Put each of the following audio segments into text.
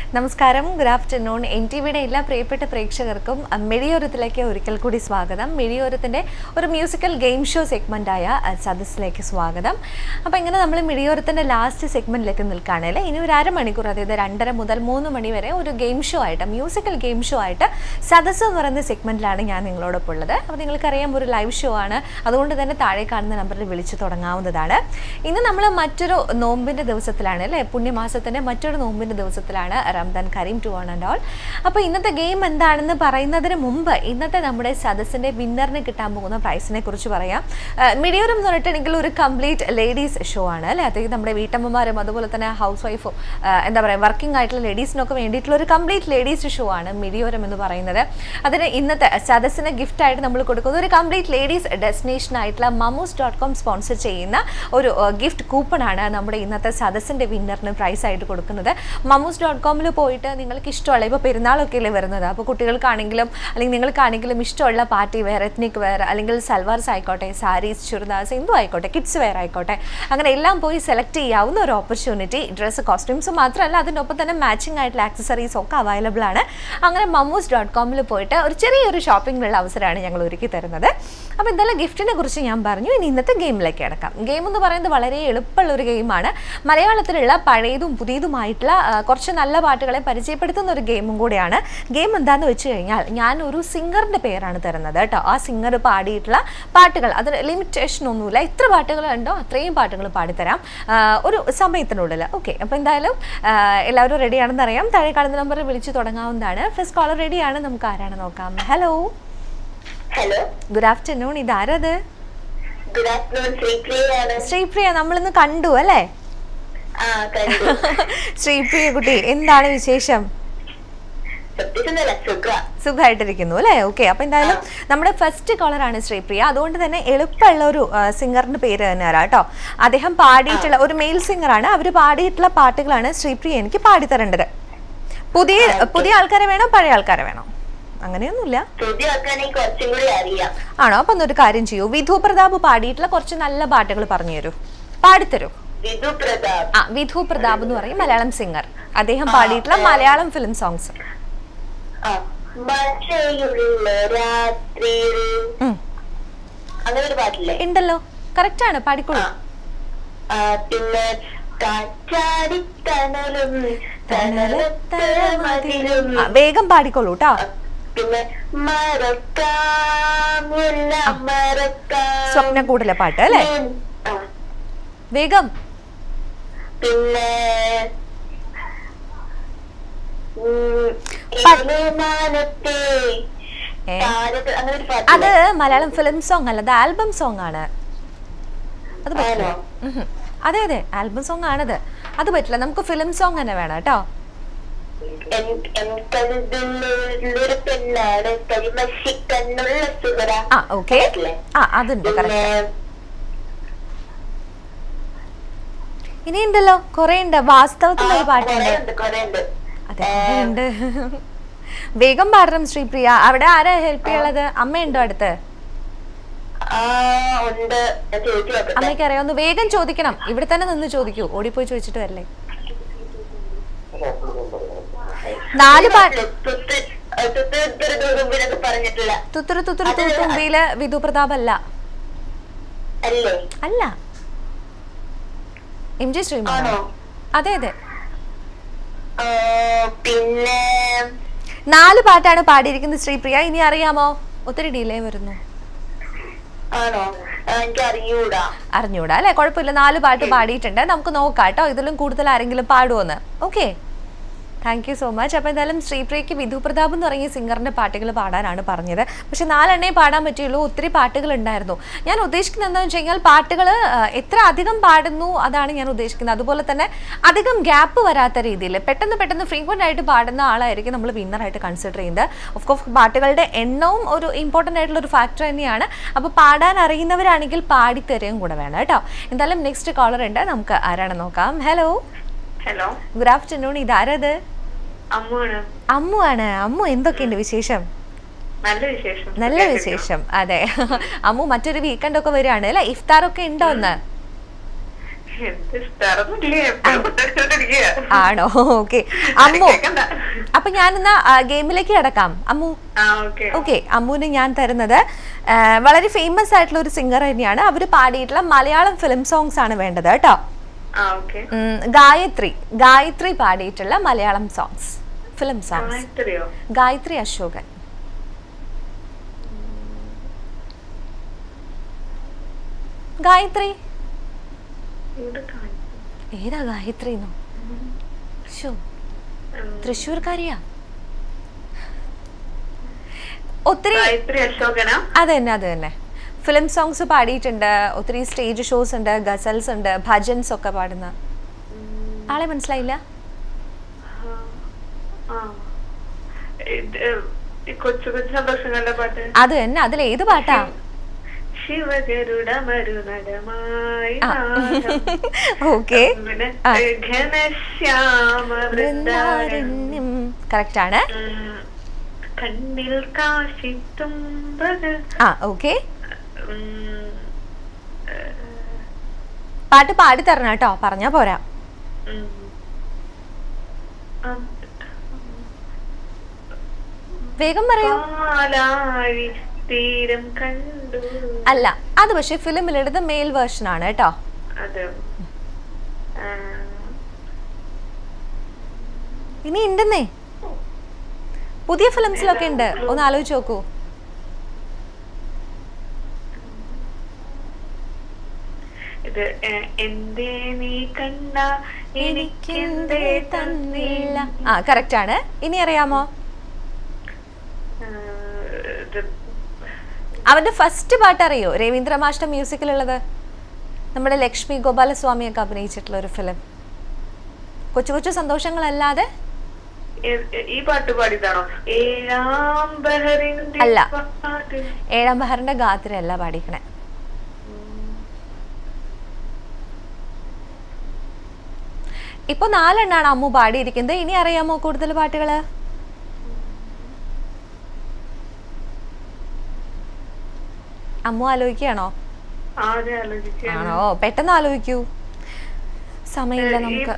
നമസ്കാരം good afternoon N T വിയുടെ എല്ലാ പ്രിയപ്പെട്ട പ്രേക്ഷകർക്കും അഹ്, മിഴിയോരത്തിലേക്ക് ഒരിക്കൽ കൂടി സ്വാഗതം മിഴിയോരത്തിൻ്റെ ഒരു മ്യൂസിക്കൽ ഗെയിം ഷോ സെഗ്മെൻ്റായ സദസ്സിലേക്ക് സ്വാഗതം അപ്പോൾ ഇങ്ങനെ നമ്മൾ മിഴിയോരത്തിൻ്റെ ലാസ്റ്റ് സെഗ്മെൻറ്റിലേക്ക് നിൽക്കുകയാണ് അല്ലേ ഇനി ഒരു അരമണിക്കൂർ അതായത് രണ്ടര മുതൽ മൂന്ന് മണി വരെ ഒരു ഗെയിം ഷോ ആയിട്ട് മ്യൂസിക്കൽ ഗെയിം ഷോ ആയിട്ട് സദസ്സ് എന്ന് പറയുന്ന സെഗ്മെൻറ്റിലാണ് ഞാൻ നിങ്ങളോടൊപ്പം ഉള്ളത് അപ്പോൾ നിങ്ങൾക്കറിയാം ഒരു ലൈവ് ഷോ ആണ് അതുകൊണ്ട് തന്നെ താഴെ കാണുന്ന നമ്പറിൽ വിളിച്ചു തുടങ്ങാവുന്നതാണ് ഇന്ന് നമ്മൾ മറ്റൊരു നോമ്പിൻ്റെ ദിവസത്തിലാണ് അല്ലേ പുണ്യമാസത്തിൻ്റെ മറ്റൊരു നോമ്പിൻ്റെ ദിവസത്തിലാണ് റംദാൻ കരീം ടു ഓൺ ആൻഡ് ഓൾ അപ്പോൾ ഇന്നത്തെ ഗെയിം എന്താണെന്ന് പറയുന്നതിന് മുമ്പ് ഇന്നത്തെ നമ്മുടെ സദസ്സിൻ്റെ വിന്നറിന് കിട്ടാൻ പോകുന്ന പ്രൈസിനെ കുറിച്ച് പറയാം മിഡിയോരം എന്ന് പറഞ്ഞിട്ടുണ്ടെങ്കിൽ ഒരു കംപ്ലീറ്റ് ലേഡീസ് ഷോ ആണ് അല്ലേ അതായത് നമ്മുടെ വീട്ടമ്മമാരും അതുപോലെ തന്നെ ഹൗസ് വൈഫും എന്താ പറയുക വർക്കിംഗ് ആയിട്ടുള്ള ലേഡീസിനൊക്കെ വേണ്ടിയിട്ടുള്ള ഒരു കംപ്ലീറ്റ് ലേഡീസ് ഷോ ആണ് മിഡിയോരം എന്ന് പറയുന്നത് അതിന് ഇന്നത്തെ സദസ്സിന് ഗിഫ്റ്റ് ആയിട്ട് നമ്മൾ കൊടുക്കുന്ന ഒരു കംപ്ലീറ്റ് ലേഡീസ് ഡെസ്റ്റിനേഷൻ ആയിട്ടുള്ള മമൂസ് ഡോട്ട് കോം സ്പോൺസർ ചെയ്യുന്ന ഒരു ഗിഫ്റ്റ് കൂപ്പൺ ആണ് നമ്മുടെ ഇന്നത്തെ സദസ്സിൻ്റെ വിന്നറിന് പ്രൈസ് ആയിട്ട് കൊടുക്കുന്നത് മമൂസ് ഡോട്ട് കോമിൽ പോയിട്ട് നിങ്ങൾക്ക് ഇഷ്ടമുള്ള ഇപ്പോൾ പെരുന്നാളൊക്കെ അല്ലേ വരുന്നത് അപ്പോൾ കുട്ടികൾക്കാണെങ്കിലും അല്ലെങ്കിൽ നിങ്ങൾക്കാണെങ്കിലും ഇഷ്ടമുള്ള പാർട്ടി വെയർ എത്നിക് വെയർ അല്ലെങ്കിൽ സൽവാർസ് ആയിക്കോട്ടെ സാരീസ് ചുരിദാർസ് എന്തും ആയിക്കോട്ടെ കിഡ്സ് വെയർ ആയിക്കോട്ടെ അങ്ങനെ എല്ലാം പോയി സെലക്ട് ചെയ്യാവുന്ന ഒരു ഓപ്പർച്യൂണിറ്റി ഡ്രസ്സ് കോസ്റ്റ്യൂംസ് മാത്രമല്ല അതിനൊപ്പം തന്നെ മാച്ചിങ് ആയിട്ടുള്ള ആക്സസറീസ് ഒക്കെ അവൈലബിൾ ആണ് അങ്ങനെ മമ്മൂസ് ഡോട്ട് കോമിൽ പോയിട്ട് ഒരു ചെറിയൊരു ഷോപ്പിങ്ങിനുള്ള അവസരമാണ് ഞങ്ങൾ ഒരുക്കി തരുന്നത് അപ്പോൾ എന്തായാലും ഗിഫ്റ്റിനെ കുറിച്ച് ഞാൻ പറഞ്ഞു ഇനി ഇന്നത്തെ ഗെയിമിലേക്ക് കിടക്കാം ഗെയിം എന്ന് പറയുന്നത് വളരെ എളുപ്പമുള്ള ഒരു ഗെയിമാണ് മലയാളത്തിലുള്ള പഴയതും പുതിയതുമായിട്ടുള്ള ആ, കുറച്ച് നല്ല പാട്ടുകളെ പരിചയപ്പെടുത്തുന്ന ഒരു ഗെയിമും കൂടിയാണ് ഗെയിം എന്താന്ന് വെച്ച് കഴിഞ്ഞാൽ ഞാൻ ഒരു സിംഗറിൻ്റെ പേരാണ് തരുന്നത് കേട്ടോ ആ സിംഗർ പാടിയിട്ടുള്ള പാട്ടുകൾ അതിന് ലിമിറ്റേഷൻ ഒന്നുമില്ല എത്ര പാട്ടുകൾ ഉണ്ടോ അത്രയും പാട്ടുകൾ പാടിത്തരാം ആ, ഒരു സമയത്തിനുള്ളിൽ ഓക്കെ അപ്പോൾ എന്തായാലും ആ, എല്ലാവരും റെഡിയാണെന്ന് അറിയാം താഴെ കാണുന്ന നമ്പറിൽ വിളിച്ച് തുടങ്ങാവുന്നതാണ് ഫസ്റ്റ് കോളർ റെഡിയാണ് നമുക്ക് ആരാണ് നോക്കാം ഹലോ ഹലോ ഗുഡ് ആഫ്റ്റർനൂൺ ഇതാരത് ഗുഡ് ആഫ്റ്റർനൂൺ ശ്രീപ്രിയയാണ് ശ്രീപ്രിയ നമ്മളിന്ന് കണ്ടു അല്ലേ ആ കണ്ടു ശ്രീപ്രിയ കുട്ടി എന്താണ് വിശേഷം സത്യസന്ധല്ല സുഖ സുഖമായിട്ടിരിക്കുന്നു അല്ലേ ഓക്കെ അപ്പൊ എന്തായാലും നമ്മുടെ ഫസ്റ്റ് കോളറാണ് ശ്രീപ്രിയ അതുകൊണ്ട് തന്നെ എളുപ്പമുള്ള ഒരു സിംഗറിന്റെ പേര് തന്നെ തരാം കേട്ടോ അദ്ദേഹം പാടിയിട്ടുള്ള ഒരു മെയിൽ സിംഗറാണ് അവർ പാടിയിട്ടുള്ള പാട്ടുകളാണ് ശ്രീപ്രിയ എനിക്ക് പാടിത്തരേണ്ടത് പുതിയ പുതിയ ആൾക്കാരെ വേണോ പഴയ ആൾക്കാരെ വേണോ അങ്ങനെയൊന്നുമില്ല പുതിയ ആൾക്കാണെങ്കിൽ കുറച്ചും കൂടി അറിയാം ആണോ അപ്പൊ എന്നൊരു കാര്യം ചെയ്യൂ വിധു പ്രതാപ് പാടിയിട്ടുള്ള കുറച്ച് നല്ല പാട്ടുകൾ പറഞ്ഞു തരൂ പാടിത്തരൂ വിധു പ്രതാപ് ആ വിധു പ്രതാപ് എന്ന് പറയും മലയാളം സിംഗർ അദ്ദേഹം പാടിയിട്ടുള്ള മലയാളം ഫിലിം സോങ്സ് ആ മഴയുള്ള രാത്രിയിൽ അങ്ങനെ ഒരു പാട്ടില്ലേ ഉണ്ടല്ലോ കറക്റ്റ് ആണ് പാടിക്കോളൂ ആ. ആ, പിന്നെ കാറ്റാടി തണലും തണലത്തര മതിലും ആ, വേഗം പാടിക്കോളൂ കേട്ടോ ആ, പിന്നെ മറക്കാം എല്ലാം മറക്കാം സ്വപ്ന കൂടല പാട്ട് അല്ലേ ആ വേഗം പിന്നെ ഉം, പ- ഏലമാനത്തെ ഏ? താരക- അങ്ങനെ ഒരു അത് പാട്ടില്ലേ? മലയാളം ഫിലിം സോങ് അല്ല അത് ആൽബം സോങ് ആണ് അത് പറ്റില്ല ആണോ? ഉഹും. അതെ അതെ ആൽബം സോങ് ആണത് അത് പറ്റില്ല നമുക്ക് ഫിലിം സോങ് തന്നെ വേണം കേട്ടോ എൻ- എൻ കരുതിലുള്ളൊരു പെണ്ണാണ് കരിമഷിക്കണ്ണുള്ള സുഹറ ആ ഓക്കെ പറ്റില്ലേ? ആ അതുണ്ട് പിന്നെ കറക്റ്റ് ഇനിയുണ്ടല്ലോ കുറെ ഉണ്ട് വാസ്തവത്തിൽ ഒരു ആ, പാട്ടുണ്ട് കുറേയുണ്ട്, കുറേയുണ്ട്. അതെ ഉണ്ട് വേഗം പാടണം ശ്രീപ്രിയ അവിടെ ആരാ ഹെൽപ്പ് ചെയ്യാനുള്ളത് അമ്മയുണ്ടോ അടുത്ത് ആ ഉണ്ട് ഞാൻ ചോദിച്ചു നോക്കട്ടെ അമ്മയ്ക്ക് അറിയാം ഒന്ന് വേഗം ചോദിക്കണം ഇവിടെ തന്നെ നിന്ന് ചോദിക്കൂ ഓടിപ്പോയി ചോദിച്ചിട്ട് വരല്ലേ നാല് പാട്ട് തുത്ത് തുത്ത് ഇത്തിരി ദൂരമ്പിനൊക്കെ പറഞ്ഞിട്ടില്ല തുത്തുരു തുത്തുരു തൂത്തുമ്പിയില് വിധു പ്രതാപ് അല്ല അല്ലേ അല്ല എം ജി ശ്രീമാൻ ആണോ അതെ അതെ ആ, പിന്നെ നാല് പാട്ടാണ് പാടിയിരിക്കുന്നത് ശ്രീപ്രിയ ഇനി അറിയാമോ ഒത്തിരി ഡിലേ വരുന്നു ആണോ ആ, എനിക്ക് അറിയൂടാ അറിഞ്ഞൂടാ അല്ലെ കുഴപ്പമില്ല നാല് പാട്ട് പാടിയിട്ടുണ്ട് നമുക്ക് നോക്കാം കേട്ടോ ഇതിലും കൂടുതൽ ആരെങ്കിലും പാടുമോന്ന് okay thank you so much അപ്പോൾ എന്തായാലും ശ്രീപ്രിയയ്ക്ക് വിധു പ്രതാപ് എന്ന് പറയുന്ന സിംഗറിൻ്റെ പാട്ടുകൾ പാടാനാണ് പറഞ്ഞത് പക്ഷെ നാലെണ്ണേ പാടാൻ പറ്റുള്ളൂ ഒത്തിരി പാട്ടുകൾ ഉണ്ടായിരുന്നു ഞാൻ ഉദ്ദേശിക്കുന്നത് എന്താണെന്ന് വെച്ച് കഴിഞ്ഞാൽ പാട്ടുകൾ എത്ര അധികം പാടുന്നു അതാണ് ഞാൻ ഉദ്ദേശിക്കുന്നത് അതുപോലെ തന്നെ അധികം ഗ്യാപ്പ് വരാത്ത രീതിയിൽ പെട്ടെന്ന് പെട്ടെന്ന് ഫ്രീക്വൻ്റ് ആയിട്ട് പാടുന്ന ആളായിരിക്കും നമ്മൾ വിന്നറായിട്ട് കൺസിഡർ ചെയ്യുന്നത് ഓഫ് കോഴ്സ് പാട്ടുകളുടെ എണ്ണവും ഒരു ഇമ്പോർട്ടൻ്റ് ആയിട്ടുള്ള ഒരു ഫാക്ടർ തന്നെയാണ് അപ്പോൾ പാടാൻ അറിയുന്നവരാണെങ്കിൽ പാടിത്തരുകയും കൂടെ വേണം കേട്ടോ എന്തായാലും നെക്സ്റ്റ് കോളർ ഉണ്ട് നമുക്ക് ആരാണ് നോക്കാം ഹലോ ഹലോ ഗുഡ് ആഫ്റ്റർനൂൺ ഇതാരത് അമ്മാണ് അമ്മു ആണ് അമ്മു എന്തൊക്കെയുണ്ട് വിശേഷം നല്ല വിശേഷം നല്ല വിശേഷം അതെ അമ്മു മറ്റൊരു വീക്കെൻഡ് ഒക്കെ വരികയാണ് അല്ലെ ഇഫ്താർ ഒക്കെ ഉണ്ടോ ഒന്ന് എന്ത് ഇഷ്ടാറൊന്നുമില്ലേ എപ്പോഴും കേട്ടോണ്ടിരിക്കുക ആണോ ഓക്കെ അമ്മു കേക്കണ്ട അപ്പൊ ഞാനിന്ന് ഗെയിമിലേക്ക് കിടക്കാം അമ്മു ആ ഓക്കെ ഓക്കെ അമ്മുവിന് ഞാൻ തരുന്നത് ആ, വളരെ ഫേമസ് ആയിട്ടുള്ള ഒരു സിംഗർ തന്നെയാണ് അവർ പാടിയിട്ടുള്ള മലയാളം ഫിലിം സോങ്സ് ആണ് വേണ്ടത് കേട്ടോ ആ ഓക്കെ ഉം, ഗായത്രി ഗായത്രി പാടിയിട്ടുള്ള മലയാളം സോങ്സ് ഫിലിം സോങ്സ് ഇത്രയോ ഗായത്രി അശോകൻ ഗായത്രി ഇവിടെ കാണിച്ചു ഏതാ ഗായത്രി എന്നോ ശോ തൃശ്ശൂർക്കാരിയാ ഒത്തിരി ഗായത്രി അശോകന അത് തന്നെ അത് തന്നെ ഫിലിം സോങ്സ് പാടിയിട്ടുണ്ട് ഒത്തിരി സ്റ്റേജ് ഷോസ് ഉണ്ട് ഗസൽസ് ഉണ്ട് ഭജൻസ് ഒക്കെ പാടുന്ന ആളെ മനസ്സിലായില്ല ആ ഇത്, ഈ കൊച്ചു കൊച്ചു സന്തോഷങ്ങളുടെ പാട്ട് അത് തന്നെ അതിൽ ഏത് പാട്ടാ ശിവഗരുഡ മരുനടമായി ആ. നാദം. ഓക്കെ പിന്നെ ആ. ഏ, ഘനശ്യാമ വൃന്ദാരണ്യം കറക്റ്റ് ആണ് ഉം, കണ്ണിൽ കാശിത്തുമ്പത് ആ ഓക്കെ ഉം, പാട്ട് പാടി തരണം കേട്ടോ പറഞ്ഞാ പോരാ ഉം. ആ, വേഗം പറയൂ പാലാഴി തീരം കണ്ടു അല്ല അത് പക്ഷെ ഫിലിമിലെടുത്ത മെയിൽ വേർഷൻ ആണ് കേട്ടോ അത് ആ, ഇനി ഉണ്ടെന്നേ പുതിയ ഫിലിംസിലൊക്കെ ഉണ്ട് ഒന്ന് ആലോചിച്ച് നോക്കൂ ഇത് ഏ, എന്തേ നീ കണ്ട എനിക്കെന്തേ തന്നില്ല ആ കറക്റ്റ് ആണ് ഇനി അറിയാമോ ആ, ഇത് അവന്റെ ഫസ്റ്റ് പാട്ട് അറിയോ രവീന്ദ്ര മാഷ്ട മ്യൂസിക്കിലുള്ളത് നമ്മുടെ ലക്ഷ്മി ഗോപാലസ്വാമിയൊക്കെ അഭിനയിച്ചിട്ടുള്ള ഒരു ഫിലിം കൊച്ചു കൊച്ചു സന്തോഷങ്ങളല്ലാതെ ഏ- ഈ പാട്ട് പാടിയതാണോ ഏഴാം ബഹറിന്റെ അല്ല. പാട്ട് ഏഴാം ബഹറിന്റെ ഗാത്രയല്ല പാടിക്കണേ ഇപ്പൊ നാലെണ്ണാണ് അമ്മു പാടിയിരിക്കുന്നത് ഇനി അറിയാമോ കൂടുതൽ പാട്ടുകള് അമ്മു ആലോചിക്കുകയാണോ ആദ്യം ആലോചിക്കുക ആണോ പെട്ടെന്ന് ആലോചിക്കൂ സമയമില്ല നമുക്ക്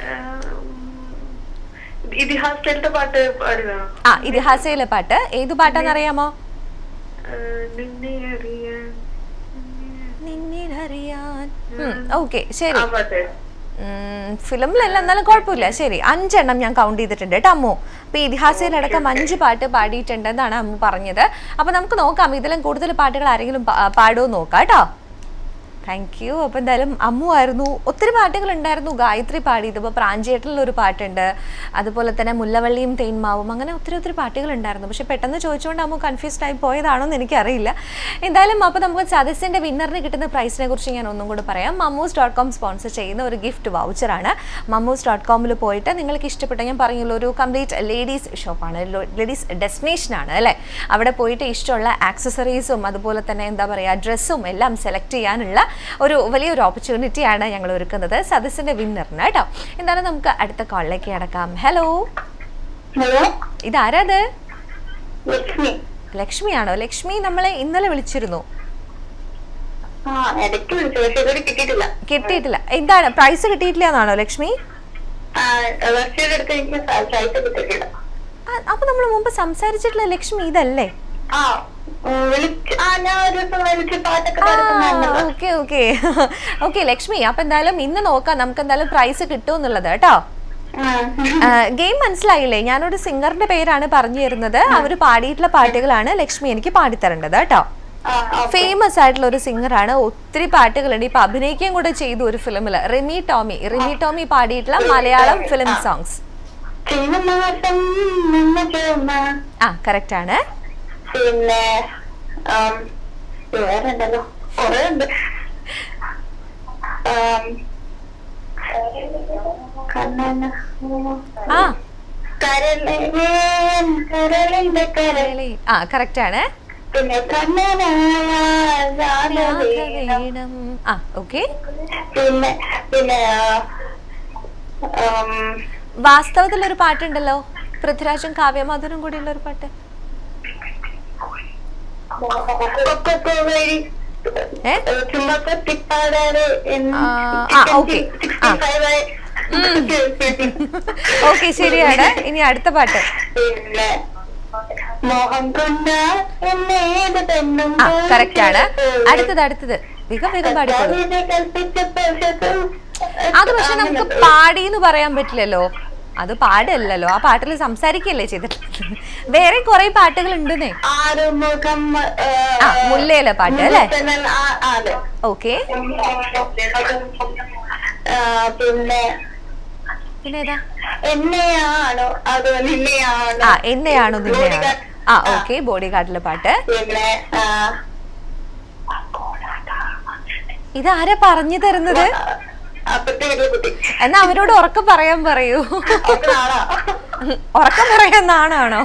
ഇതിഹാസത്തെ പാട്ട് പാടിയതാണോ ആ ഇതിഹാസയിലെ പാട്ട് ഏത് പാട്ടാന്നറിയാമോ ആ, നിന്നെ അറിയാൻ നിന്നിലറിയാൻ ഓക്കെ ശരി ആ പാട്ട് ഫിലിമിലല്ല എന്നാലും കുഴപ്പമില്ല ശരി അഞ്ചെണ്ണം ഞാൻ കൗണ്ട് ചെയ്തിട്ടുണ്ട് കേട്ടോ അമ്മു അപ്പൊ ഇതിഹാസയിലടക്കം അഞ്ച് പാട്ട് പാടിയിട്ടുണ്ടെന്നാണ് അമ്മു പറഞ്ഞത് അപ്പൊ നമുക്ക് നോക്കാം ഇതിലും കൂടുതൽ പാട്ടുകൾ ആരെങ്കിലും പാ- പാടുമോ നോക്കാം കേട്ടോ താങ്ക് യു അപ്പോൾ എന്തായാലും അമ്മു ആയിരുന്നു ഒത്തിരി പാട്ടുകൾ ഉണ്ടായിരുന്നു ഗായത്രി പാടിയത് ഇപ്പോൾ പ്രാഞ്ചേട്ടനിൽ ഒരു പാട്ടുണ്ട് അതുപോലെ തന്നെ മുല്ലവള്ളിയും തേന്മാവും അങ്ങനെ ഒത്തിരി ഒത്തിരി പാട്ടുകൾ ഉണ്ടായിരുന്നു പക്ഷെ പെട്ടെന്ന് ചോദിച്ചുകൊണ്ട് അമ്മു കൺഫ്യൂസ്ഡ് ആയി പോയതാണോ എന്ന് എനിക്കറിയില്ല എന്തായാലും അപ്പോൾ നമുക്ക് സദസ്സിൻ്റെ വിന്നറിന് കിട്ടുന്ന പ്രൈസിനെ കുറിച്ച് ഞാൻ ഒന്നും കൂടി പറയാം മമ്മൂസ് ഡോട്ട് കോം സ്പോൺസർ ചെയ്യുന്ന ഒരു ഗിഫ്റ്റ് വൗച്ചറാണ് മമ്മൂസ് ഡോട്ട് കോമിൽ പോയിട്ട് നിങ്ങൾക്ക് ഇഷ്ടപ്പെട്ട ഞാൻ പറഞ്ഞല്ലോ ഒരു കംപ്ലീറ്റ് ലേഡീസ് ഷോപ്പാണ് ലേഡീസ് ഡെസ്റ്റിനേഷനാണ് അല്ലേ അവിടെ പോയിട്ട് ഇഷ്ടമുള്ള ആക്സസറീസും അതുപോലെ തന്നെ എന്താ പറയുക ഡ്രസ്സും എല്ലാം സെലക്ട് ചെയ്യാനുള്ള ഒരു വലിയൊരു ഓപ്പർച്യൂണിറ്റിയാണ് ഞങ്ങൾ ഒരുക്കുന്നത് സദസ്സിൻ്റെ വിന്നറിന് കേട്ടോ എന്താണ് നമുക്ക് അടുത്ത കോളിലേക്ക് കിടക്കാം ഹലോ ഹലോ ഇതാരത് ലക്ഷ്മി ലക്ഷ്മിയാണോ ലക്ഷ്മി നമ്മളെ ഇന്നലെ വിളിച്ചിരുന്നു ആ ഇടയ്ക്ക് വിളിച്ചു പക്ഷെ ഇതുവരെ കിട്ടിയിട്ടില്ല കിട്ടിയിട്ടില്ല എന്താണ് പ്രൈസ് കിട്ടിയിട്ടില്ല എന്നാണോ ലക്ഷ്മി ആ വർഷയുടെ അടുത്ത് എനിക്ക് സൈറ്റ് കിട്ടിയിട്ടില്ല ആ, അപ്പൊ നമ്മൾ മുമ്പ് സംസാരിച്ചിട്ടുള്ള ലക്ഷ്മി ഇതല്ലേ ആ ഉം, വിളിച്ച് ആ ഞാൻ ഒരു ദിവസം വിളിച്ച് പാട്ടൊക്കെ പാടുന്നുണ്ടല്ലോ ഓക്കെ ഓക്കെ ഓക്കെ ലക്ഷ്മി അപ്പൊ എന്തായാലും ഇന്ന് നോക്കാം നമുക്ക് എന്തായാലും പ്രൈസ് കിട്ടും എന്നുള്ളത് കേട്ടോ ഗെയിം മനസ്സിലായില്ലേ ഞാനൊരു സിംഗറിന്റെ പേരാണ് പറഞ്ഞു തരുന്നത് അവർ പാടിയിട്ടുള്ള പാട്ടുകളാണ് ലക്ഷ്മി എനിക്ക് പാടിത്തരേണ്ടത് കേട്ടോ ആ ഓക്കെ ഫേമസ് ആയിട്ടുള്ള ഒരു സിംഗറാണ് ഒത്തിരി പാട്ടുകളുണ്ട് ഇപ്പൊ അഭിനയിക്കുകയും കൂടെ ചെയ്തു ഒരു ഫിലിമില് റിമി ടോമി റിമി ടോമി പാടിയിട്ടുള്ള മലയാളം ഫിലിം സോങ്സ് ചിങ്ങമാസം നിന്ന ചുമ ആ കറക്റ്റ് ആണ് പിന്നെ ആം, വേറെ ഉണ്ടല്ലോ കൊറേ ഉണ്ട് ആം, കണ്ണന ആ കരളേ കരളിന്റെ കരൾ ആ കറക്റ്റ് ആണ് പിന്നെ കണ്ണനായ രാഘവേണം. ആ ഓക്കെ പിന്നെ പിന്നെ ആ, ആം, വാസ്തവത്തിൽ ഒരു പാട്ടുണ്ടല്ലോ പൃഥ്വിരാജും കാവ്യമാധുരും കൂടിയുള്ള ഒരു പാട്ട് കൊക്കക്കോ വഴി ഏ ചുമ്മാ കുത്തിപ്പാടാറ് ആ, ആ, okay. ആ. ഓക്കെ ശരിയാണ് ഇനി അടുത്ത പാട്ട് പിന്നെ മോഹം കൊണ്ട എന്നേത് പെണ്ണും ആ കറക്റ്റ് ആണ് അടുത്തത് അടുത്തത് വേഗം വേഗം പാടിക്കോളൂ കവിത കൽപ്പിച്ച പ്രശസ്തം അത് പക്ഷെ നമുക്ക് പാടി എന്ന് പറയാൻ പറ്റില്ലല്ലോ അത് പാടല്ലല്ലോ ആ പാട്ടിൽ സംസാരിക്കല്ലേ ചെയ്തിട്ടുള്ളത് വേറെ കുറെ പാട്ടുകൾ ഉണ്ടെന്നേ ആറുമുഖം ആ മുല്ലയിലെ പാട്ട് അല്ലേ അതെ ഓക്കെ ആ, പിന്നെ പിന്നെ ഏതാ എന്നെയാണോ അതോ നിന്നെയാണോ ആ എന്നെയാണോ നിന്നെയാണോ Bodyguard. ആ ഓക്കെ ബോഡി ഗാർഡിലെ പാട്ട് പിന്നെ ആ, ഇത് ആരാ പറഞ്ഞു തരുന്നത് അപ്പത്തെ വലിയ കുട്ടി എന്നാ അവരോട് ഉറക്കം പറയാൻ പറയൂ അവൾക്ക് നാളാ ഉറക്കം പറയാൻ നാണാണോ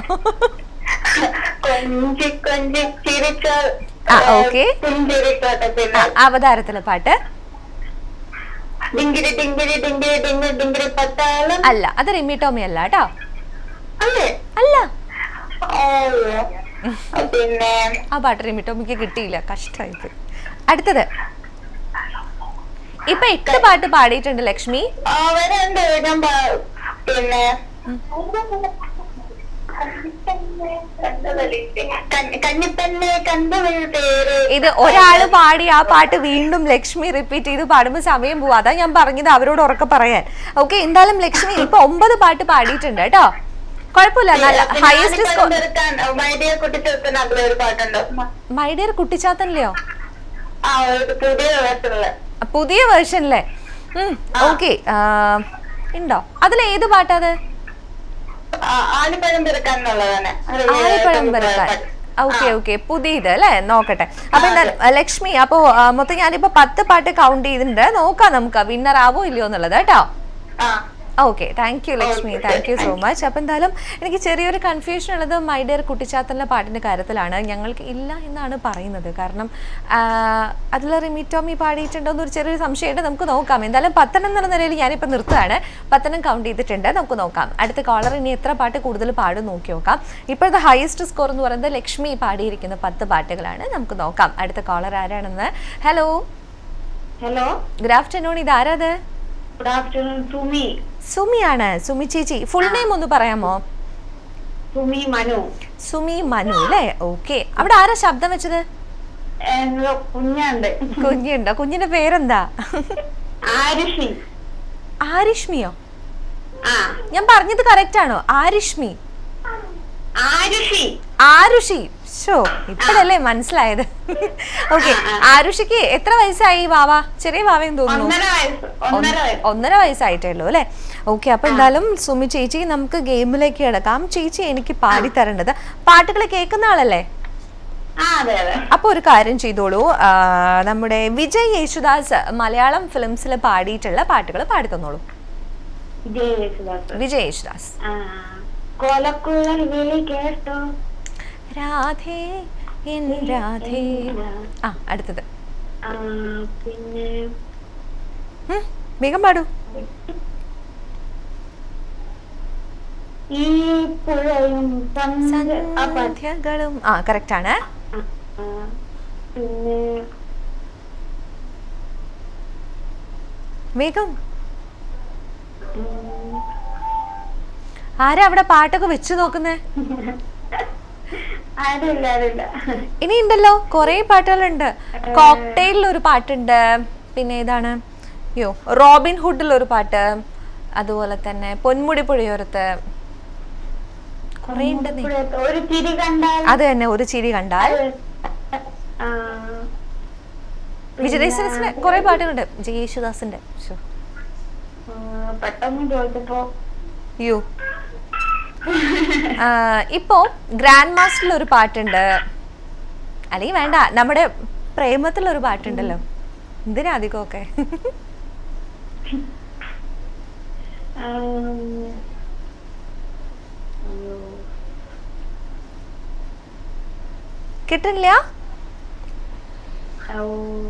കൊഞ്ചി കൊഞ്ചി ചിരിച്ചാൽ ആ, okay. പുഞ്ചിരിക്കോട്ടെ പിന്നെ ആ, അവതാരത്തിലെ പാട്ട് ഡിങ്കിരി ഡിങ്കിരി ഡിങ്കിരി ഡിങ്കിരി ഡിങ്കിരി പത്താളം അല്ല അത് റിമി ടോമി അല്ല കേട്ടോ അല്ലേ അല്ല ഓ പിന്നെ ആ പാട്ട് റിമി ടോമിക്ക് കിട്ടിയില്ല കഷ്ടമായിപ്പോയി അടുത്തത് ഇപ്പൊ എട്ട് പാട്ട് പാടിയിട്ടുണ്ട് ലക്ഷ്മി അവരുണ്ട് ഞാൻ പ- പിന്നെ കന്നി- കന്നിപ്പെണ്ണെ കണ്ടുവൾ പേര് ഇത് ഒരാള് പാടി ആ പാട്ട് വീണ്ടും ലക്ഷ്മി റിപ്പീറ്റ് ചെയ്ത് പാടുമ്പോൾ സമയം പോവാ അതാ ഞാൻ പറഞ്ഞത് അവരോട് ഉറക്കെ പറയാൻ ഓക്കെ എന്തായാലും ലക്ഷ്മി ഇപ്പൊ ഒമ്പത് പാട്ട് പാടിയിട്ടുണ്ട് കേട്ടോ കുഴപ്പമില്ല നല്ല പിന്നെ ഹയസ്റ്റ് സ്കോർ ആണിപ്പഴം പെറുക്കാൻ മൈഡിയ കുട്ടി ചെറുക്കൻ അതിലൊരു പാട്ടുണ്ട് മൈ ഡിയർ കുട്ടിച്ചാത്തനിലെയോ ആ ഒരു പുതിയ വേഷനില് പുതിയ വേർഷനിലെ ഓക്കെ ഉണ്ടോ അതിൽ ഏത് പാട്ടാ അത് ആണിപ്പഴം പെറുക്കാൻ എന്നുള്ളതാണ് ആലിപ്പഴം പെറുക്കാൻ ഓക്കെ ഓക്കെ പുതിയത് അല്ലേ നോക്കട്ടെ അപ്പൊ എന്താ ലക്ഷ്മി അപ്പോ ആ, മൊത്തം ഞാനിപ്പോ പത്ത് പാട്ട് കൗണ്ട് ചെയ്തിട്ടുണ്ട് നോക്കാം നമുക്ക് വിന്നർ ആവോ ഇല്ലയോ എന്നുള്ളത് കേട്ടോ ആ okay thank you Lakshmi thank you so much അപ്പം എന്തായാലും എനിക്ക് ചെറിയൊരു കൺഫ്യൂഷൻ ഉള്ളത് മൈ ഡിയർ കുട്ടിച്ചാത്തലിൻ്റെ പാട്ടിൻ്റെ കാര്യത്തിലാണ് ഞങ്ങൾക്ക് ഇല്ല എന്നാണ് പറയുന്നത് കാരണം അതിൽ റിമിറ്റോമി പാടിയിട്ടുണ്ടോ എന്നൊരു ചെറിയൊരു സംശയമുണ്ട് നമുക്ക് നോക്കാം എന്തായാലും പത്തനം എന്നുള്ള നിലയിൽ ഞാനിപ്പോൾ നിർത്തുകയാണ് പത്തനം കൗണ്ട് ചെയ്തിട്ടുണ്ട് നമുക്ക് നോക്കാം അടുത്ത കോളർ ഇനി എത്ര പാട്ട് കൂടുതൽ പാടും നോക്കി നോക്കാം ഇപ്പോഴത്തെ ഹയസ്റ്റ് സ്കോർ എന്ന് പറയുന്നത് ലക്ഷ്മി പാടിയിരിക്കുന്ന പത്ത് പാട്ടുകളാണ് നമുക്ക് നോക്കാം അടുത്ത കോളർ ആരാണെന്ന് ഹലോ ഹലോ ഗുഡ് ആഫ്റ്റർനൂൺ ഇത് ആരാത് ഗുഡ് ആഫ്റ്റർനൂൺ സുമി സുമിയാണ് സുമി ചേച്ചി ഫുൾ നെയിം ഒന്ന് പറയാമോ സുമി മനു സുമി മനു അല്ലേ ഓക്കെ അവിടെ ആരാ ശബ്ദം വെച്ചത് എന്നോ കുഞ്ഞുണ്ട് കുഞ്ഞുണ്ടോ കുഞ്ഞിന്റെ പേരെന്താ ആരുഷി ആരിഷ്മിയോ ആ ഞാൻ പറഞ്ഞത് കറക്റ്റ് ആണോ ആരിഷ്മി ആരുഷി ആരുഷി ഷോ ഇപ്പഴല്ലേ മനസ്സിലായത് ഓക്കെ ആരുഷിക്ക് എത്ര വയസ്സായി വാവ ചെറിയ വാവയും തോന്നുന്നു ഒന്നര വയസ്സ് ഒന്നര വയസ്സ് ഒന്നര വയസ്സായിട്ടേ ഉള്ളൂ അല്ലേ ഓക്കെ അപ്പൊ എന്തായാലും സുമി ചേച്ചി നമുക്ക് ഗെയിമിലേക്ക് കിടക്കാം ചേച്ചി എനിക്ക് പാടി തരേണ്ടത് പാട്ടുകൾ കേൾക്കുന്ന ആളല്ലേ ആ അതെ അതെ അപ്പോൾ ഒരു കാര്യം ചെയ്തോളൂ ആ, നമ്മുടെ വിജയ് യേശുദാസ് മലയാളം ഫിലിംസിൽ പാടിയിട്ടുള്ള പാട്ടുകൾ പാടി തന്നോളൂ ജയ യേശുദാസ് വിജയ് യേശുദാസ് ആ കോലക്കുഴൽ വിളി കേട്ടോ രാധേ എൻ രാധേ ആ അടുത്തത് ആ, പിന്നെ ഉം, വേഗം പാടൂ ഈ പുഴയും സന്ധ്യ ആ പാട്ട് സന്ധ്യകളും ആ കറക്റ്റ് ആണ് ആ, പിന്നെ വേഗം ഉം, ആരാ അവിടെ പാട്ടൊക്കെ വെച്ച് നോക്കുന്നേ ആരുമില്ല ആരുമില്ല ഇനി ഉണ്ടല്ലോ കുറേ പാട്ടുകളുണ്ട് കോക്ടെയിലിൽ ഒരു പാട്ടുണ്ട് പിന്നെ ഏതാണ് യോ റോബിൻ ഹുഡിൽ ഒരു പാട്ട് അതുപോലെ തന്നെ പൊന്മുടി പുഴയോരത്ത് കുറേ ഉണ്ടെന്നേ പുഴയത്ത് ഒരു ചിരി കണ്ടാൽ അത് തന്നെ ഒരു ചിരി കണ്ടാൽ ആ, വിജയദാസിന്റെ കുറെ പാട്ടുകളുണ്ട് ജയ യേശുദാസിന്റെ ശ്ശോ. ആ, പെട്ടെന്ന് ചോദിച്ചപ്പോ യോ ആ, ഇപ്പോ ഗ്രാൻഡ് മാസ്റ്ററിൽ ഒരു പാട്ടുണ്ട് അല്ലെങ്കിൽ വേണ്ട നമ്മുടെ പ്രേമത്തിലൊരു പാട്ടുണ്ടല്ലോ എന്തിനാ അധികമൊക്കെ ആം, അയ്യോ. കിട്ടുന്നില്ല ഔ.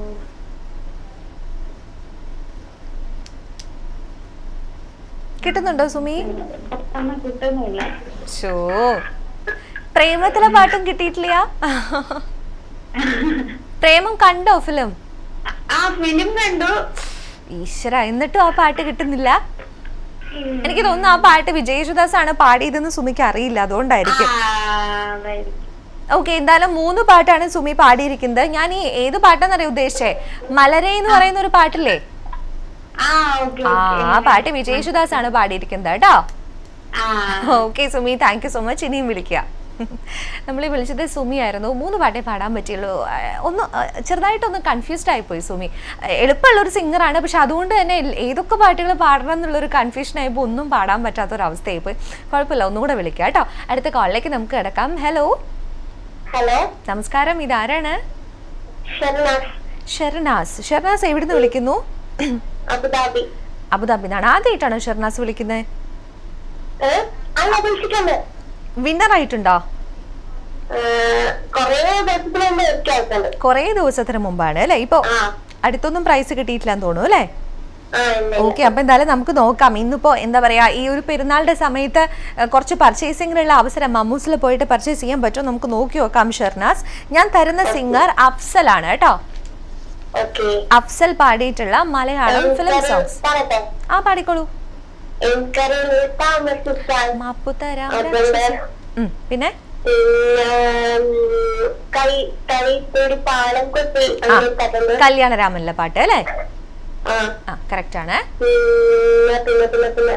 കിട്ടുന്നുണ്ടോ സുമി പെട്ടെന്ന് കിട്ടുന്നില്ല ഷോ പ്രേമത്തിലെ പാട്ടും കിട്ടിയിട്ടില്ല പ്രേമം കണ്ടോ ഫിലിം ആ ഫിലിം കണ്ടു ഈശ്വര എന്നിട്ടും ആ പാട്ട് കിട്ടുന്നില്ല എനിക്ക് തോന്നുന്നു ആ പാട്ട് വിജയ് യേശുദാസ് ആണ് പാടിയതെന്ന് സുമിക്ക് അറിയില്ല അതുകൊണ്ടായിരിക്കും ആ, അതായിരിക്കും. ഓക്കെ എന്തായാലും മൂന്ന് പാട്ടാണ് സുമി പാടിയിരിക്കുന്നത് ഞാൻ ഈ ഏത് പാട്ടാന്നറിയാം ഉദ്ദേശിച്ചേ മലരെ എന്ന് പറയുന്ന ഒരു പാട്ടില്ലേ ആ ഓക്കെ ആ ആ പാട്ട് വിജയ് യേശുദാസ് ആണ് പാടിയിരിക്കുന്നത് കേട്ടോ ആ okay Sumi thank you so much ഇനിയും വിളിക്കുക നമ്മൾ ഈ വിളിച്ചത് സുമി ആയിരുന്നു മൂന്ന് പാട്ടേ പാടാൻ പറ്റുള്ളൂ ആ, ഒന്ന് ആ, ചെറുതായിട്ടൊന്ന് കൺഫ്യൂസ്ഡ് ആയിപ്പോയി സുമി ആ, എളുപ്പമുള്ള ഒരു സിംഗറാണ് പക്ഷെ അതുകൊണ്ട് തന്നെ എൽ- ഏതൊക്കെ പാട്ടുകൾ പാടണം എന്നുള്ളൊരു കൺഫ്യൂഷൻ ആയപ്പോൾ ഒന്നും പാടാൻ പറ്റാത്തൊരവസ്ഥയായിപ്പോയി കുഴപ്പമില്ല ഒന്നുകൂടെ വിളിക്കാം കേട്ടോ അടുത്ത കോളിലേക്ക് നമുക്ക് കിടക്കാം ഹലോ ഹലോ നമസ്കാരം ഇതാരാണ് ഷർനാസ് ഷെർനാസ് ഷെർനാസ് എവിടുന്ന് വിളിക്കുന്നു അബുദാബി അബുദാബിന്നാണ് ആദ്യമായിട്ടാണോ ഷെർനാസ് വിളിക്കുന്നത് ഏ? അല്ല വിളിച്ചിട്ടുണ്ട് വിന്നർ ആയിട്ടുണ്ടോ ഏ, കൊറേ ദിവസത്തിന് മുമ്പ് വ്യത്യാസമുണ്ട് കുറേ ദിവസത്തിന് മുമ്പാണ് അല്ലേ ഇപ്പോൾ ആ അടുത്തൊന്നും പ്രൈസ് കിട്ടിയിട്ടില്ലെന്ന് തോന്നുന്നു അല്ലേ ആ ഉണ്ട് ഓക്കെ അപ്പൊ എന്തായാലും നമുക്ക് നോക്കാം ഇന്നിപ്പോ എന്താ പറയാ ഈ ഒരു പെരുന്നാളുടെ സമയത്ത് അഹ്, കുറച്ച് പർച്ചേസിങ്ങിനുള്ള അവസരം മമ്മൂസിൽ പോയിട്ട് പർച്ചേസ് ചെയ്യാൻ പറ്റുമോ നമുക്ക് നോക്കി നോക്കാം ഷെർനാസ് ഞാൻ തരുന്ന സിംഗർ അഫ്സൽ ആണ് കേട്ടോ ഓക്കെ അഫ്സൽ പാടിയിട്ടുള്ള മലയാളം ഫിലിം സോങ്സ് പറയട്ടെ ആ പാടിക്കോളൂ എനിക്കറിയിൽ താമസിച്ചാൽ മാപ്പു തരാം അതുകൊണ്ട് ഉം, പിന്നെ പിന്നെ ഉം, കൈ കൈ തേടി പാലം കൊത്തി അങ്ങനെ കഥണ്ട് കല്യാണരാമനിലെ പാട്ട് അല്ലേ ആ ആ കറക്റ്റ് ആണ് പിന്നെ പിന്നെ പിന്നെ പിന്നെ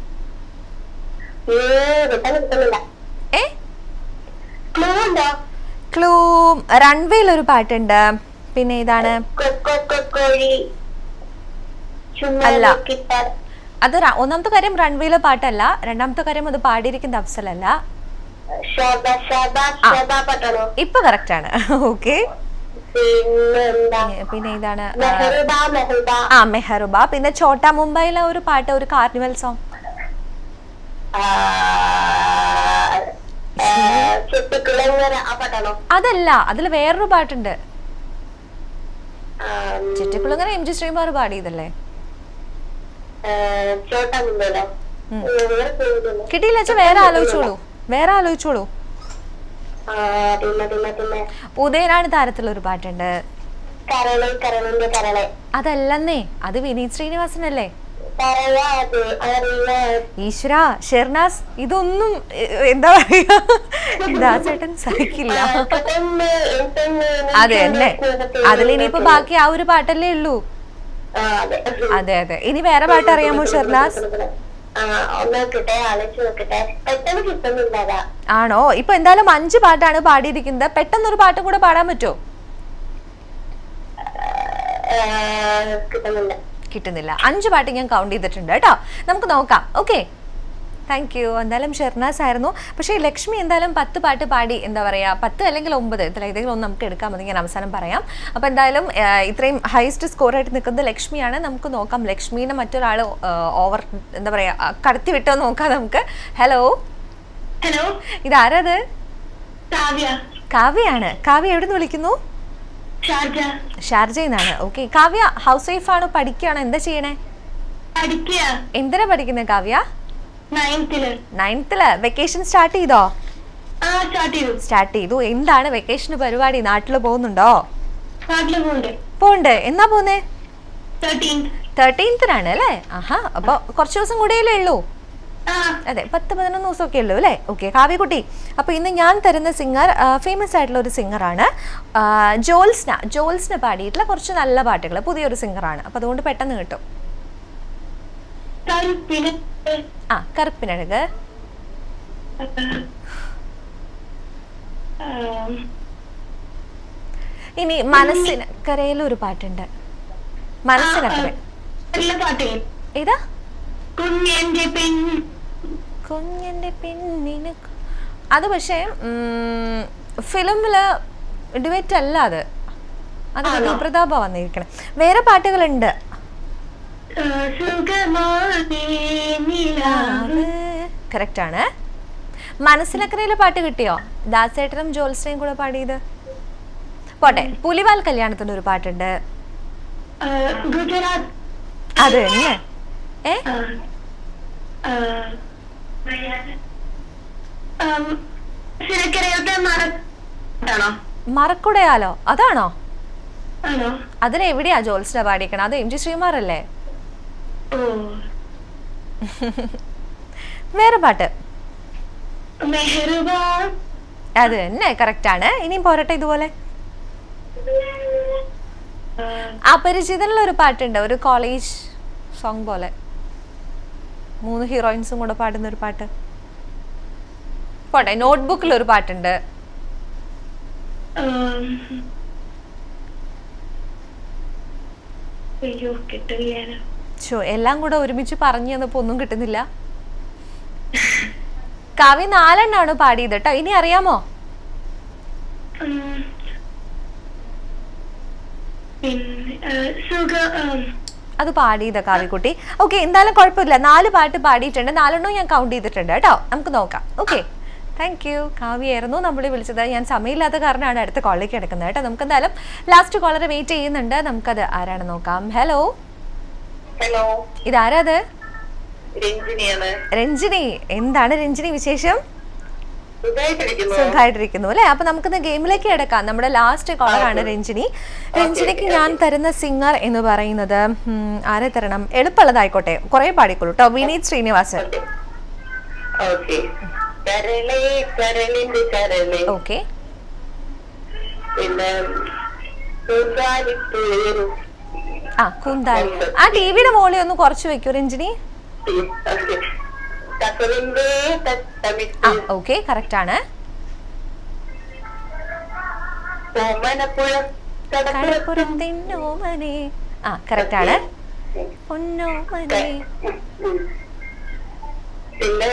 ഏ കിട്ടാൻ കിട്ടുന്നില്ല ഏ ക്ലൂ ഉണ്ടോ ക്ലൂ റൺവേയിൽ ഒരു പാട്ടുണ്ട് പിന്നെ ഇതാണ് കോഴി ചുമ്മാ അല്ല. കിട്ടാൻ അത് ര- ഒന്നാമത്തെ കാര്യം റൺവേയിലെ പാട്ടല്ല രണ്ടാമത്തെ കാര്യം അത് പാടിയിരിക്കുന്നത് അഫ്സലല്ല ശോഭ ശോഭ ശോഭ പട്ടണോ ഇപ്പൊ കറക്റ്റ് ആണ് ഓക്കെ പിന്നെ എന്താ പിന്നെ ഇതാണ് ആ, മെഹറുബ മെഹറുബ ആ മെഹറുബ പിന്നെ ഛോട്ടാ മുംബൈയിലെ ഒരു പാട്ട് ഒരു കാർണിവൽ സോങ് ആ, ആ, ചെത്തിക്കുളങ്ങര ആ പട്ടണോ അതല്ല അതിൽ വേറൊരു പാട്ടുണ്ട് ആ, ചിറ്റക്കുളങ്ങര എം ജി ശ്രീകുമാർ പാടിയതല്ലേ ആ, ചോട്ടാ മുണ്ടല്ലോ ഉം. വേറെ പേരില്ല. കിട്ടിയില്ല വെച്ചാൽ വേറെ ആലോചിച്ചോളൂ വേറെ ആലോചിച്ചോളൂ ആ, പിന്നെ പിന്നെ പിന്നെ ഉദയനാണ് താരത്തിലൊരു പാട്ടുണ്ട് കരളെ കരളിന്റെ കരളെ അതല്ലെന്നേ അത് വിനീത് ശ്രീനിവാസനല്ലേ പറയാതെ അറിയാതെ ഈശ്വര ഷെർനാസ് ഇതൊന്നും എ- എന്താ പറയാ ദാസേട്ടൻ സഹിക്കില്ല പെട്ടെന്ന് എന്തെന്ന് അതെ അല്ലേ അതിലിനിയിപ്പോ ബാക്കി ആ ഒരു പാട്ടല്ലേ ഉള്ളൂ ആ, അതെ അതെ അതെ ഇനി വേറെ പാട്ട് അറിയാമോ ഷെർനാസ് ആ, ഒന്ന് നോക്കട്ടെ ആലോചിച്ച് നോക്കട്ടെ പെട്ടെന്ന് കിട്ടുന്നില്ല അതാ ആണോ ഇപ്പൊ എന്തായാലും അഞ്ച് പാട്ടാണ് പാടിയിരിക്കുന്നത് പെട്ടെന്ന് ഒരു പാട്ടും കൂടെ പാടാൻ പറ്റുമോ ആ, കിട്ടുന്നില്ല കിട്ടുന്നില്ല അഞ്ച് പാട്ട് ഞാൻ കൗണ്ട് ചെയ്തിട്ടുണ്ട് കേട്ടോ നമുക്ക് നോക്കാം ഓക്കെ താങ്ക് യു എന്തായാലും ഷെർനാസ് ആയിരുന്നു പക്ഷേ ലക്ഷ്മി എന്തായാലും പത്ത് പാട്ട് പാടി എന്താ പറയുക പത്ത് അല്ലെങ്കിൽ ഒമ്പത് ഇതിൽ ഏതെങ്കിലും ഒന്ന് നമുക്ക് എടുക്കാം അത് ഞാൻ അവസാനം പറയാം അപ്പോൾ എന്തായാലും ആ, ഇത്രയും ഹൈസ്റ്റ് സ്കോർ ആയിട്ട് നിൽക്കുന്നത് ലക്ഷ്മിയാണ് നമുക്ക് നോക്കാം ലക്ഷ്മീനെ മറ്റൊരാൾ ഓവർ എന്താ പറയുക കടത്തി വിട്ടോ നോക്കാം നമുക്ക് ഹലോ ഹലോ ഇതാരത് കാവ്യ കാവ്യയാണ് കാവ്യ എവിടെ നിന്ന് വിളിക്കുന്നു ഷാർജ ഷാർജയിൽ നിന്നാണ് ഓക്കെ കാവ്യ ഹൗസ് വൈഫാണോ പഠിക്കുകയാണോ എന്താ ചെയ്യണേ പഠിക്കുക എന്തിനാ പഠിക്കുന്നത് കാവ്യ നയൻത്തില് നയൻത്തില് വെക്കേഷൻ സ്റ്റാർട്ട് ചെയ്തോ ആ സ്റ്റാർട്ട് ചെയ്തു സ്റ്റാർട്ട് ചെയ്തു എന്താണ് വെക്കേഷന് പരിപാടി നാട്ടിൽ പോകുന്നുണ്ടോ നാട്ടില് പോകുന്നുണ്ട് പോണ്ട് എന്നാ പോന്നേ തേർട്ടീൻ തേർട്ടീൻത്തിനാണ് അല്ലേ ആഹാ അപ്പൊ കുറച്ച് ദിവസം കൂടെയല്ലേ ഉള്ളൂ ആ അതെ പത്ത് പതിനൊന്ന് ദിവസമൊക്കെ ഉള്ളൂ അല്ലേ ഓക്കെ കാവ്യക്കുട്ടി അപ്പോൾ ഇന്ന് ഞാൻ തരുന്ന സിംഗർ ഫേമസ് ആയിട്ടുള്ള ഒരു സിംഗറാണ് ജോൽസ്ന ജോൽസ്ന പാടിയിട്ടുള്ള കുറച്ച് നല്ല പാട്ടുകൾ പുതിയൊരു സിംഗറാണ് അപ്പോൾ അതുകൊണ്ട് പെട്ടെന്ന് കിട്ടും കറുപ്പിന് ആ കറുപ്പിനഴക് ഇനി മനസ്സിന് കരയിൽ ഒരു പാട്ടുണ്ട് മനസ്സിനക്കരെ എല്ലാ പാട്ടേ ഏതാ കുഞ്ഞെന്റെ പെൺ കുഞ്ഞിന്റെ പിന്നിന് ക- അത് പക്ഷേ ഫിലിമില് ഡിബേറ്റ് അല്ല അത് അത് വിധു പ്രതാപ വന്നിരിക്കണം വേറെ പാട്ടുകളുണ്ട് ആ, സുഖമാണേ നിലാവ്. കറക്റ്റ് ആണ് മനസ്സിനക്കരയിലെ പാട്ട് കിട്ടിയോ ദാസേട്ടനും ജോത്സ്നയും കൂടെ പാടിയത് പോട്ടെ പുലിവാൽ കല്യാണത്തിന്റെ ഒരു പാട്ടുണ്ട് ആ, ഗുജറാത്ത് അത് തന്നെ ഏ ആ, ആ, ആം, സിരക്കരയിലത്തെ മറത്താണോ മറക്കുടയാലോ അതാണോ ആണോ അതിനെവിടെയാ ജോത്സ്ന പാടിക്കണം അത് എം ജി ശ്രീകുമാർ അല്ലേ ഓ വേറെ പാട്ട് മെഹർബാൻ അത് തന്നെ കറക്റ്റ് ആണ് ഇനിയും പോരട്ടെ ഇതുപോലെ ആ, അപരിചിതനുള്ള ഒരു പാട്ടുണ്ട് ഒരു കോളേജ് സോങ് പോലെ മൂന്ന് ഹീറോയിൻസും കൂടെ പാടുന്ന ഒരു പാട്ട് പോട്ടെ നോട്ട്ബുക്കിൽ ഒരു പാട്ടുണ്ട് ആം. അയ്യോ കിട്ടുകയാണ് ചോ എല്ലാം കൂടെ ഒരുമിച്ച് പറഞ്ഞു തന്നപ്പോ ഒന്നും കിട്ടുന്നില്ല കവി നാലെണ്ണാണ് പാടിയത് കേട്ടോ ഇനി അറിയാമോ ഉം. പിന്നെ ആ, സുഖ ആം. അത് പാടിയത് കാവിക്കുട്ടി ഓക്കെ എന്തായാലും കുഴപ്പമില്ല നാല് പാട്ട് പാടിയിട്ടുണ്ട് നാലെണ്ണവും ഞാൻ കൗണ്ട് ചെയ്തിട്ടുണ്ട് കേട്ടോ നമുക്ക് നോക്കാം ഓക്കെ താങ്ക് യു കാവ്യായിരുന്നു നമ്മൾ വിളിച്ചത് ഞാൻ സമയമില്ലാത്ത കാരണമാണ് അടുത്ത കോളിലേക്ക് കിടക്കുന്നത് കേട്ടോ നമുക്ക് എന്തായാലും ലാസ്റ്റ് കോളർ വെയിറ്റ് ചെയ്യുന്നുണ്ട് നമുക്കത് ആരാണ് നോക്കാം ഹലോ ഹലോ ഇതാരാ അത് രഞ്ജിനിയാണ് രഞ്ജിനി എന്താണ് രഞ്ജിനി വിശേഷം സുഖമായിട്ടിരിക്കുന്നു സുഖമായിട്ടിരിക്കുന്നു അല്ലേ അപ്പൊ നമുക്കിന്ന് ഗെയിമിലേക്ക് കിടക്കാം നമ്മുടെ ലാസ്റ്റ് കോളറാണ് രഞ്ജിനി രഞ്ജിനിക്ക് ഞാൻ തരുന്ന സിംഗർ എന്ന് പറയുന്നത് ഉം, ആരെ തരണം എളുപ്പമുള്ളതായിക്കോട്ടെ കുറെ പാടിക്കോളൂ കേട്ടോ വിനീത് ശ്രീനിവാസൻ ഓക്കെ കരളേ കരളിന്റെ കരളേ ഓക്കെ പിന്നെ സുഖാലിപ്പേരു ആ കുന്താലി ആ ടിവിയുടെ മോളി ഒന്ന് കുറച്ച് വെക്കൂ രഞ്ജിനി കസറിന്റെ ആ തട്ടമിട്ട് ഓക്കെ കറക്റ്റ് ആണ് ഓമനപ്പുഴ കടപ്പുറത്ത് കടപ്പുറത്തിന്നോമനെ ആ കറക്റ്റ് ആണ് പൊന്നോമനെ പിന്നെ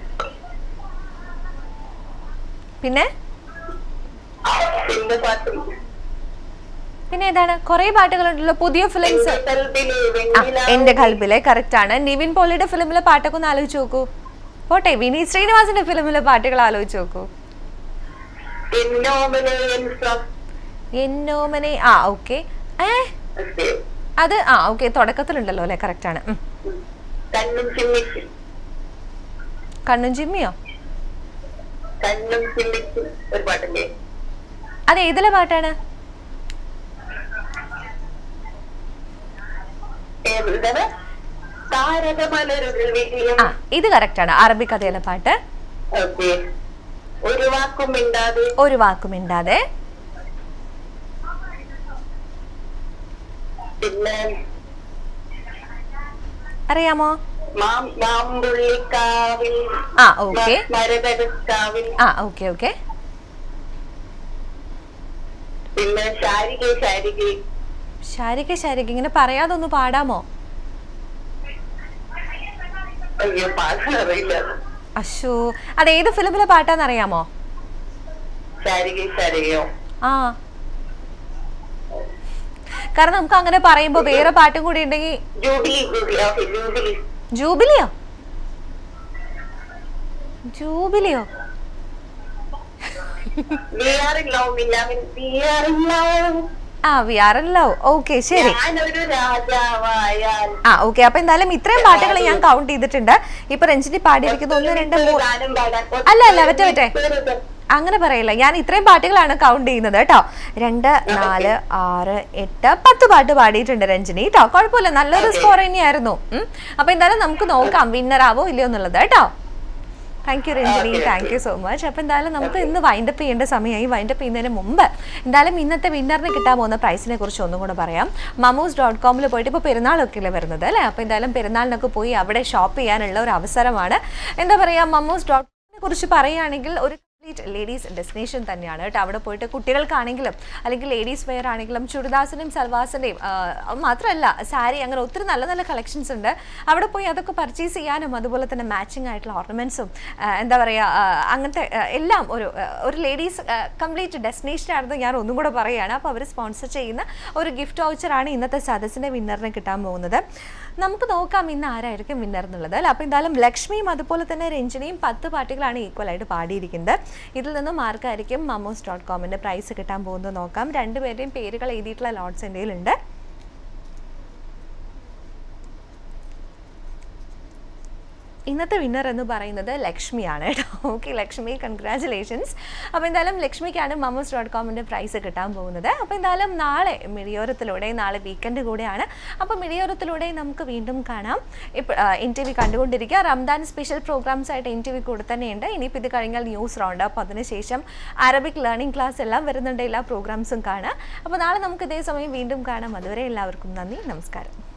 പിന്നെ പിന്നെ പാട്ട് പിന്നെ ഏതാണ് കുറെ പാട്ടുകളുണ്ടല്ലോ പുതിയ ഫിലിംസ് എന്റെ കൽബിലെ ആ വെണ്ണിലാ എന്റെ കൽബിലെ കറക്റ്റ് ആണ് നിവിൻ പോളിയുടെ ഫിലിമിലെ പാട്ടൊക്കെ ഒന്ന് ആലോചിച്ച് നോക്കൂ പോട്ടെ വിനീത് ശ്രീനിവാസിന്റെ ഫിലിമിലെ പാട്ടുകൾ ആലോചിച്ച് നോക്കൂ എന്നോമനെ എൻ സ്വ- എന്നോമനെ ആ ഓക്കെ ഏ ഓക്കേ. അത് ആ ഓക്കെ തുടക്കത്തിലുണ്ടല്ലോ അല്ലെ കറക്റ്റ് ആണ് ഉം. കണ്ണും ചിമ്മിച്ച് കണ്ണും ചിമ്മിയോ കണ്ണും ചിമ്മിച്ച് ഒരു പാട്ടില്ലേ അത് ഏതിലെ പാട്ടാണ് എന്താണ് താരകമലരുകൾ വിജയം ആ ഇത് കറക്റ്റ് ആണ് അറബി കഥയിലെ പാട്ട് ഓക്കെ ഒരു വാക്കും മിണ്ടാതെ ഒരു വാക്കും മിണ്ടാതെ പിന്നെ അറിയാമോ മാം- മാമ്പുള്ളിക്കാവിൽ ആ ഓക്കെ മരതരക്കാവിൽ ആ ഓക്കെ ഓക്കെ പിന്നെ ശാരിക ശാരിക ശാരിക ശാരിക ഇങ്ങനെ പറയാതെ ഒന്ന് പാടാമോ അയ്യോ പാടാൻ അറിയില്ല അശോ അത് ഏത് ഫിലിമിലെ പാട്ടാന്ന് അറിയാമോ ശാരിക ശാരികയോ ആ കാരണം നമുക്ക് അങ്ങനെ പറയുമ്പോ വേറെ പാട്ടും കൂടി ഉണ്ടെങ്കിൽ ജൂബിലി ജൂബിലി ഓക്കെ ജൂബിലി ജൂബിലിയോ ജൂബിലിയോ വി ആർ ഇൻ ലവ് മിന്നാമിൻ വി ആർ ഇൻ ലവ് ആ we are in love okay ശരി ഞാനൊരു രാജാവായാൽ ആ ഓക്കെ അപ്പൊ എന്തായാലും ഇത്രയും പാട്ടുകൾ ഞാൻ കൗണ്ട് ചെയ്തിട്ടുണ്ട് ഇപ്പൊ രഞ്ജിനി പാടിയിരിക്കുന്ന ഒന്ന് രണ്ട് മൂന്ന് ഗാനം പാടാൻ അല്ല, അല്ല, മറ്റേ, മറ്റേ. അങ്ങനെ പറയില്ല ഞാൻ ഇത്രയും പാട്ടുകളാണ് കൗണ്ട് ചെയ്യുന്നത് കേട്ടോ രണ്ട് നാല് ആറ് എട്ട് പത്ത് പാട്ട് പാടിയിട്ടുണ്ട് രഞ്ജിനി കേട്ടോ കുഴപ്പമില്ല നല്ലൊരു സ്കോർ തന്നെയായിരുന്നു ഉം. അപ്പൊ എന്തായാലും നമുക്ക് നോക്കാം വിന്നർ ആവോ ഇല്ലയോ എന്നുള്ളത് കേട്ടോ thank you Ranjini Okay, thank you so much അപ്പൊ എന്തായാലും നമുക്ക് ഇന്ന് വൈൻഡപ്പ് ചെയ്യേണ്ട സമയമായി വൈൻഡപ്പ് ചെയ്യുന്നതിന് മുമ്പ് എന്തായാലും ഇന്നത്തെ വിന്നറിന് കിട്ടാൻ പോകുന്ന പ്രൈസിനെ കുറിച്ച് ഒന്നും കൂടെ പറയാം മമൂസ് ഡോട്ട് കോമിൽ പോയിട്ട് ഇപ്പോൾ പെരുന്നാളൊക്കെ അല്ലേ വരുന്നത് അല്ലേ അപ്പോൾ എന്തായാലും പെരുന്നാളിനൊക്കെ പോയി അവിടെ ഷോപ്പ് ചെയ്യാനുള്ള ഒരു അവസരമാണ് എന്താ പറയുക മമൂസ് ഡോട്ട് കോമിനെ കുറിച്ച് പറയുകയാണെങ്കിൽ ഒരു കംപ്ലീറ്റ് ലേഡീസ് ഡെസ്റ്റിനേഷൻ തന്നെയാണ് കേട്ടോ അവിടെ പോയിട്ട് കുട്ടികൾക്കാണെങ്കിലും അല്ലെങ്കിൽ ലേഡീസ് വെയർ ആണെങ്കിലും ചുരിദാസിൻ്റെയും സൽവാസിൻ്റെയും മാത്രമല്ല സാരി അങ്ങനെ ഒത്തിരി നല്ല നല്ല കളക്ഷൻസ് ഉണ്ട് അവിടെ പോയി അതൊക്കെ പർച്ചേസ് ചെയ്യാനും അതുപോലെ തന്നെ മാച്ചിങ് ആയിട്ടുള്ള ഓർണമെൻറ്റ്സും എന്താ പറയുക അങ്ങനത്തെ ആ, എല്ലാം ഒരു ആ, ഒരു ലേഡീസ് കംപ്ലീറ്റ് ഡെസ്റ്റിനേഷൻ ആണെന്ന് ഞാൻ ഒന്നും കൂടെ പറയുകയാണ് അപ്പോൾ അവർ സ്പോൺസർ ചെയ്യുന്ന ഒരു ഗിഫ്റ്റ് വൗച്ചറാണ് ഇന്നത്തെ സദസ്സിൻ്റെ വിന്നറിന് കിട്ടാൻ പോകുന്നത് നമുക്ക് നോക്കാം ഇന്ന് ആരായിരിക്കും വിന്നർ എന്നുള്ളത് അല്ല അപ്പോൾ എന്തായാലും ലക്ഷ്മിയും അതുപോലെ തന്നെ രഞ്ജനിയും പത്ത് പാട്ടുകളാണ് ഈക്വൽ ആയിട്ട് പാടിയിരിക്കുന്നത് ഇതിൽ നിന്നും ആർക്കായിരിക്കും മമോസ് ഡോട്ട് കോമിൻ്റെ പ്രൈസ് കിട്ടാൻ പോകുന്നത് നോക്കാം രണ്ടുപേരുടെയും പേരുകൾ എഴുതിയിട്ടുള്ള ലോട്ട്സ് എൻ്റെ കയ്യിലുണ്ട് ഇന്നത്തെ വിന്നർ എന്ന് പറയുന്നത് ലക്ഷ്മിയാണ് കേട്ടോ ഓക്കെ ലക്ഷ്മി കൺഗ്രാറ്റുലേഷൻസ് അപ്പോൾ എന്തായാലും ലക്ഷ്മിക്കാണ് മമ്മൂസ് ഡോട്ട് കോമിൻ്റെ പ്രൈസ് കിട്ടാൻ പോകുന്നത് അപ്പോൾ എന്തായാലും നാളെ മിഴിയോരത്തിലൂടെ നാളെ വീക്കെൻഡ് കൂടെയാണ് അപ്പോൾ മിഴിയോരത്തിലൂടെ നമുക്ക് വീണ്ടും കാണാം ഇപ്പോൾ എൻ ടി വി കണ്ടുകൊണ്ടിരിക്കുക റംദാൻ സ്പെഷ്യൽ പ്രോഗ്രാംസ് ആയിട്ട് എൻ ടി വി കൂടെ തന്നെയുണ്ട് ഇനിയിപ്പോൾ ഇത് കഴിഞ്ഞാൽ ന്യൂസ് റൗണ്ട് അപ്പോൾ അതിനുശേഷം അറബിക് ലേണിംഗ് ക്ലാസ് എല്ലാം വരുന്നുണ്ട് എല്ലാ പ്രോഗ്രാംസും കാണാം അപ്പോൾ നാളെ നമുക്ക് ഇതേ സമയം വീണ്ടും കാണാം അതുവരെ എല്ലാവർക്കും നന്ദി നമസ്കാരം